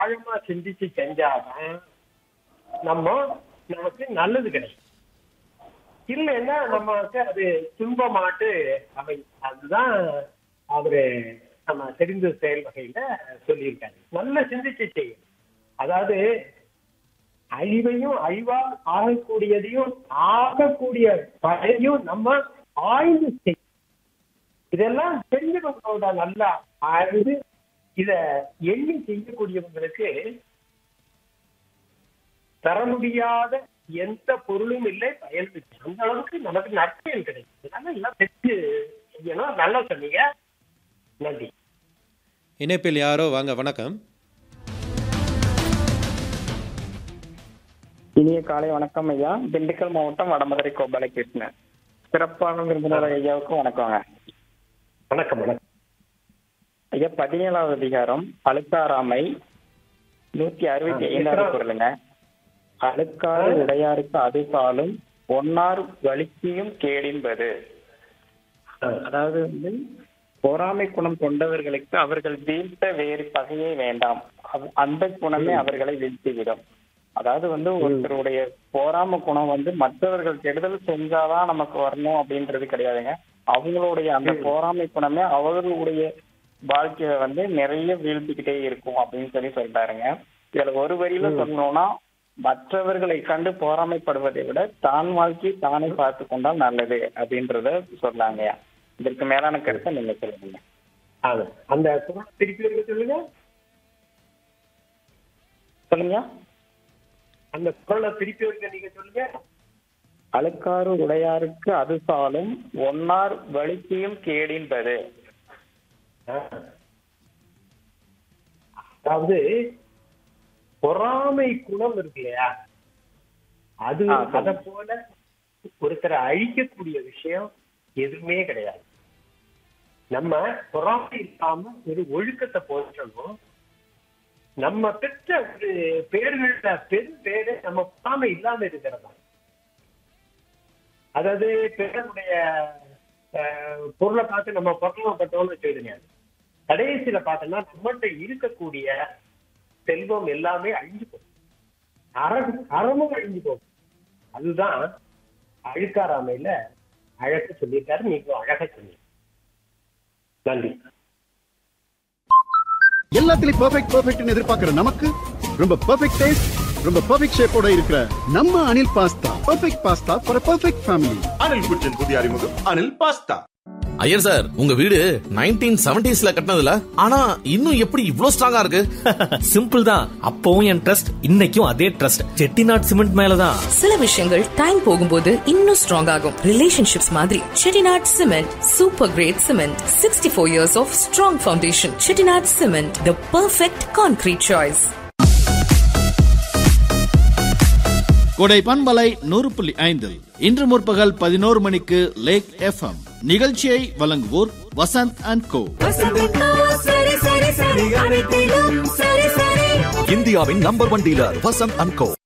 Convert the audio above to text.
ஆழமா சிந்திச்சு செஞ்சாதான் நம்ம நமக்கு நல்லது கிடைக்கும் இல்லைன்னா நமக்கு அது துன்பமாட்டு அவை அதுதான் அவரு நம்ம தெரிந்த செயல் வகையில சொல்லியிருக்காரு நல்ல சிந்திச்சு செய்யும் அதாவது அழிவையும் அழிவால் ஆகக்கூடியதையும் ஆகக்கூடிய பழையும் நம்ம ஆய்வு செய்யும் இதெல்லாம் தெரிஞ்சவங்களோட நல்லா ஆய்வு இத எண்ணி செய்யக்கூடியவங்களுக்கு தர முடியாத எந்த பொருளும் இல்லை பயன் இல்லை. அந்த அளவுக்கு நமக்கு நற்பயன் கிடைக்கும் அதனால எல்லாம் தெரிஞ்சு செய்யணும் நல்லா சொன்னீங்க நன்றி இணைப்பில் யாரோ வாங்க வணக்கம் இனிய காலை வணக்கம் ஐயா திண்டுக்கல் மாவட்டம் வடமதுரை கோபால கிருஷ்ணன் சிறப்பான விருந்தினர் ஐயாவுக்கும் வணக்கங்க வணக்கம் வணக்கம் ஐயா பதினேழாவது அதிகாரம் அழுக்காராமை நூத்தி அறுபத்தி ஐந்தாவது குரலுங்க அழுக்காறு உடையாருக்கு அது காலும் ஒன்னார் வலிக்கியும் கேடின்பது அதாவது வந்து பொறாமை குணம் கொண்டவர்களுக்கு அவர்கள் வீழ்த்த வேறு பகையே வேண்டாம் அவ்- அந்த குணமே அவர்களை வீழ்த்திவிடும் அதாவது வந்து ஒருத்தருடைய பொறாமை குணம் வந்து மற்றவர்கள் கெடுதல் செஞ்சாதான் நமக்கு வரணும் அப்படின்றது கிடையாதுங்க அவங்களுடைய அந்த பொறாமை குணமே அவர்களுடைய வாழ்க்கையில வந்து நிறைய வீழ்த்திக்கிட்டே இருக்கும் அப்படின்னு சொல்லி சொல்றாருங்க இதுல ஒரு வரியில சொல்லணும்னா மற்றவர்களை கண்டு பொறாமைப்படுவதை விட தான் வாழ்க்கையை தானே பார்த்து கொண்டால் நல்லது அப்படின்றத சொல்லாங்கய்யா இதற்கு மேலான கருத்தை நீங்க சொல்லுங்க அது அந்த குரல் திருப்பி இருக்க சொல்லுங்க சொல்லுங்க அந்த குரலை திருப்பி இருக்க நீங்க சொல்லுங்க அழுக்காறு உடையாருக்கு அது சாலும் ஒன்னார் வலிக்கையும் கேடின்பது அதாவது பொறாமை குணம் இருக்கு இல்லையா அது ஆ, சொல்லுங்க. அத போல ஒருத்தரை அழிக்கக்கூடிய விஷயம் எதுவுமே கிடையாது நம்ம பொறாமை இல்லாம ஒரு ஒழுக்கத்தை போற்றணும் நம்ம பெற்ற ஒரு பேர்கள்ல பெரும் பேரு நம்ம பொறாமை இல்லாம இருக்கிறதா அதாவது பிறருடைய அஹ், பொருளை பார்த்து நம்ம பொருளாப்பட்டோம்னு வச்சுக்கிடுங்க கடைசியில பார்த்தோம்னா நம்மகிட்ட இருக்கக்கூடிய செல்வம் எல்லாமே அழிஞ்சு போகும் அறம் அறமும் அழிஞ்சு போகும் அதுதான் அழுக்காராமையில அழகு சொல்லியிருக்காரு நீங்க அழகா சொன்னீங்க நன்றி எல்லாத்துலயும் பெர்ஃபெக்ட் பெர்ஃபெக்ட்னு எதிர்பார்க்கிற நமக்கு ரொம்ப பெர்ஃபெக்ட் டேஸ்ட் ரொம்ப பெர்ஃபெக்ட் ஷேப்போட இருக்கிற நம்ம Anil pasta perfect pasta for perfect family Anil kitchen புதிய அறிமுகம் அனில் பாஸ்தா ஐயர் சார் உங்க வீடு நைன்டீன் செவன்டிஸ்ல கட்டினதுல ஆனா இன்னும் எப்படி இவ்ளோ ஸ்ட்ராங்கா இருக்கு சிம்பிள் தான் அப்பவும் என் ட்ரஸ்ட் இன்னைக்கும் அதே ட்ரஸ்ட் செட்டிநாட் சிமெண்ட் மேலதான் சில விஷயங்கள் டைம் போகும்போது இன்னும் ஸ்ட்ராங் ஆகும் ரிலேஷன்ஷிப்ஸ் மாதிரி Chettinad cement super great cement sixty four years of strong foundation Chettinad cement the perfect concrete choice கொடை பண்பலை நூறு புள்ளி ஐந்து இன்று முற்பகல் பதினோரு மணிக்கு லேக் எஃப்எம் நிகழ்ச்சியை வழங்குவோர் வசந்த் அண்ட் கோ இந்தியாவின் number one dealer Vasanth and go